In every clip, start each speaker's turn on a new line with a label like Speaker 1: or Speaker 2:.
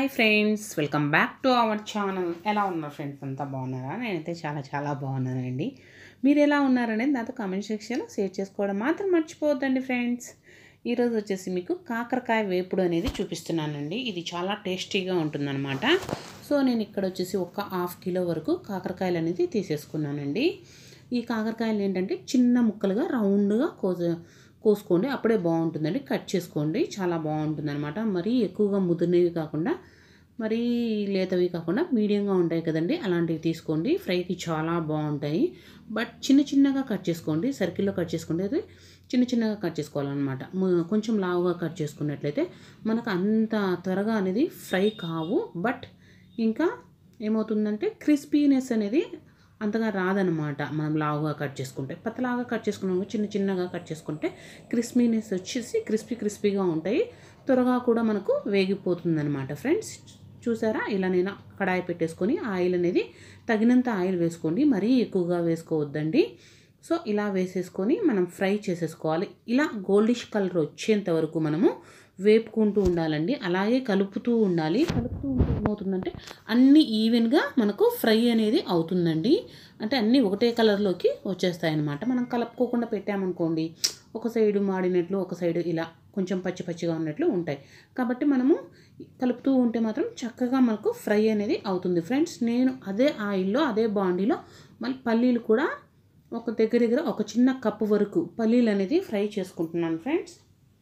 Speaker 1: hi friends welcome back to our channel ఎలా ఉన్నారు friends అంతా బాగున్నారా నేనైతే చాలా చాలా బాగున్నానండి మీరు ఎలా ఉన్నారనేది నాతో కామెంట్ సెక్షన్లో షేర్ చేసుకోవడం మాత్రం మర్చిపోవద్దండి ఫ్రెండ్స్ ఈరోజు వచ్చేసి మీకు కాకరకాయ వేపుడు అనేది చూపిస్తున్నానండి ఇది చాలా టేస్టీగా ఉంటుందన్నమాట సో నేను ఇక్కడ వచ్చేసి ఒక హాఫ్ కిలో వరకు కాకరకాయలు అనేది తీసేసుకున్నానండి ఈ కాకరకాయలు ఏంటంటే చిన్న ముక్కలుగా రౌండ్గా కోస కోసుకోండి అప్పుడే బాగుంటుందండి కట్ చేసుకోండి చాలా బాగుంటుంది అనమాట మరీ ఎక్కువగా ముదిరినవి కాకుండా మరీ లేతవి కాకుండా మీడియంగా ఉంటాయి కదండి అలాంటివి తీసుకోండి ఫ్రైకి చాలా బాగుంటాయి బట్ చిన్న చిన్నగా కట్ చేసుకోండి సర్కిల్లో కట్ చేసుకోండి అది చిన్న చిన్నగా కట్ చేసుకోవాలన్నమాట ము- కొంచెం లావుగా కట్ చేసుకున్నట్లయితే మనకు అంత త్వరగా అనేది ఫ్రై కావు బట్ ఇంకా ఏమవుతుందంటే క్రిస్పీనెస్ అనేది అంతగా రాదనమాట మనం లావుగా కట్ చేసుకుంటే పతలాగా కట్ చేసుకున్నాము చిన్న చిన్నగా కట్ చేసుకుంటే క్రిస్పీనెస్ వచ్చేసి క్రిస్పీ క్రిస్పీగా ఉంటాయి త్వరగా కూడా మనకు వేగిపోతుంది అనమాట ఫ్రెండ్స్ చూసారా ఇలా నేను కడాయి పెట్టేసుకొని ఆయిల్ అనేది తగినంత ఆయిల్ వేసుకోండి మరీ ఎక్కువగా వేసుకోవద్దండి సో ఇలా వేసేసుకొని మనం ఫ్రై చేసేసుకోవాలి ఇలా గోల్డిష్ కలర్ వచ్చేంత వరకు మనము వేపుకుంటూ ఉండాలండి అలాగే కలుపుతూ ఉండాలి కలుపుతూ ఉంటే ఏమవుతుందంటే అన్నీ ఈవెన్గా మనకు ఫ్రై అనేది అవుతుందండి అంటే అన్నీ ఒకటే కలర్లోకి వచ్చేస్తాయి అన్నమాట మనం కలుపుకోకుండా పెట్టామనుకోండి ఒక సైడు మాడినట్లు ఒక సైడు ఇలా కొంచెం పచ్చి పచ్చిగా ఉన్నట్లు ఉంటాయి కాబట్టి మనము కలుపుతూ ఉంటే మాత్రం చక్కగా మనకు ఫ్రై అనేది అవుతుంది ఫ్రెండ్స్ నేను అదే ఆయిల్లో అదే బాండీలో మళ్ళీ పల్లీలు కూడా ఒక దగ్గర దగ్గర ఒక చిన్న కప్పు వరకు పల్లీలు అనేది ఫ్రై చేసుకుంటున్నాను ఫ్రెండ్స్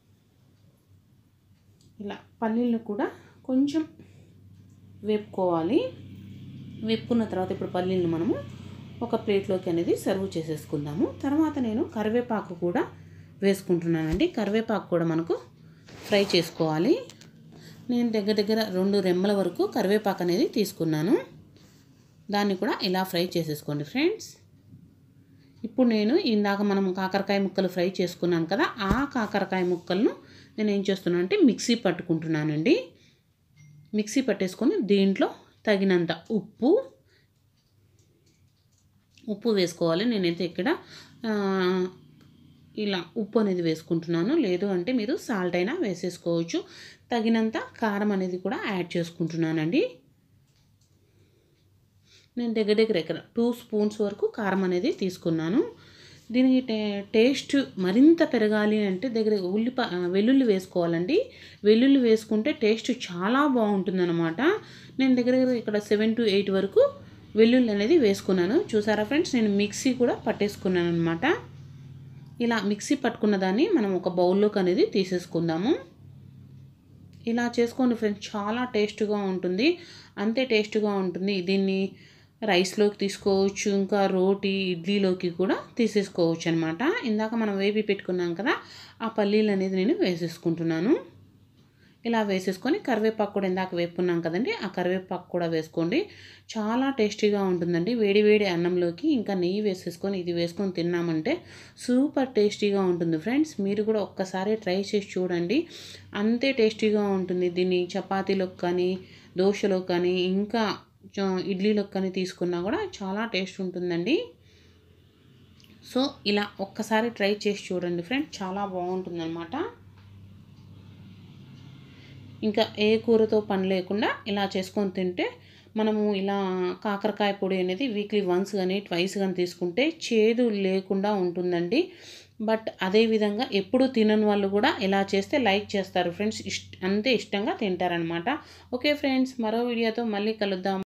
Speaker 1: ఇలా పల్లీలు కూడా కొంచెం వేపుకోవాలి వేపుకున్న తర్వాత ఇప్పుడు పల్లీలను మనము ఒక ప్లేట్లోకి అనేది సర్వ్ చేసేసుకుందాము తర్వాత నేను కరివేపాకు కూడా వేసుకుంటున్నానండి కరివేపాకు కూడా మనకు ఫ్రై చేసుకోవాలి నేను దగ్గర దగ్గర రెండు రెమ్మల వరకు కరివేపాకు అనేది తీసుకున్నాను దాన్ని కూడా ఇలా ఫ్రై చేసేసుకోండి ఫ్రెండ్స్ ఇప్పుడు నేను ఇందాక మనం కాకరకాయ ముక్కలు ఫ్రై చేసుకున్నాను కదా ఆ కాకరకాయ ముక్కలను నేను ఏం చేస్తున్నాను అంటే మిక్సీ పట్టుకుంటున్నానండి మిక్సీ పట్టేసుకొని దీంట్లో తగినంత ఉప్పు ఉప్పు వేసుకోవాలి నేనైతే ఇక్కడ ఆ, ఇలా ఉప్పు అనేది వేసుకుంటున్నాను లేదు అంటే మీరు సాల్ట్ అయినా వేసేసుకోవచ్చు తగినంత కారం అనేది కూడా యాడ్ చేసుకుంటున్నానండి నేను దగ్గర దగ్గర ఇక్కడ టూ స్పూన్స్ వరకు కారం అనేది తీసుకున్నాను దీనికి టే టేస్ట్ మరింత పెరగాలి అంటే దగ్గర ఉల్లిప ఆ, వెల్లుల్లి వేసుకోవాలండి వెల్లుల్లి వేసుకుంటే టేస్ట్ చాలా బాగుంటుందన్నమాట నేను దగ్గర దగ్గర ఇక్కడ సెవెన్ టు ఎయిట్ వరకు వెల్లుల్లి అనేది వేసుకున్నాను చూసారా ఫ్రెండ్స్ నేను మిక్సీ కూడా పట్టేసుకున్నాను అనమాట ఇలా మిక్సీ పట్టుకున్న దాన్ని మనం ఒక బౌల్లోకి అనేది తీసేసుకుందాము ఇలా చేసుకోండి ఫ్రెండ్స్ చాలా టేస్ట్గా ఉంటుంది అంతే టేస్ట్గా ఉంటుంది దీన్ని రైస్లోకి తీసుకోవచ్చు ఇంకా రోటీ ఇడ్లీలోకి కూడా తీసేసుకోవచ్చు అనమాట ఇందాక మనం వేపి పెట్టుకున్నాం కదా ఆ పల్లీలు అనేది నేను వేసేసుకుంటున్నాను ఇలా వేసేసుకొని కరివేపాకు కూడా ఇందాక వేపుకున్నాం కదండి ఆ కరివేపాకు కూడా వేసుకోండి చాలా టేస్టీగా ఉంటుందండి వేడి వేడి అన్నంలోకి ఇంకా నెయ్యి వేసేసుకొని ఇది వేసుకొని తిన్నామంటే సూపర్ టేస్టీగా ఉంటుంది ఫ్రెండ్స్ మీరు కూడా ఒక్కసారి ట్రై చేసి చూడండి అంతే టేస్టీగా ఉంటుంది దీన్ని చపాతీలోకి కానీ దోశలోకి కానీ ఇంకా చ- ఇడ్లీలోకి కానీ తీసుకున్నా కూడా చాలా టేస్ట్ ఉంటుందండి సో ఇలా ఒక్కసారి ట్రై చేసి చూడండి ఫ్రెండ్స్ చాలా బాగుంటుందన్నమాట ఇంకా ఏ కూరతో పని లేకుండా ఇలా చేసుకొని తింటే మనము ఇలా కాకరకాయ పొడి అనేది వీక్లీ వన్స్ కానీ ట్వైస్ కానీ తీసుకుంటే చేదు లేకుండా ఉంటుందండి బట్ అదేవిధంగా ఎప్పుడు తినని వాళ్ళు కూడా ఇలా చేస్తే లైక్ చేస్తారు ఫ్రెండ్స్ ఇష్ట అంతే ఇష్టంగా తింటారనమాట ఓకే ఫ్రెండ్స్ మరో వీడియోతో మళ్ళీ కలుద్దాం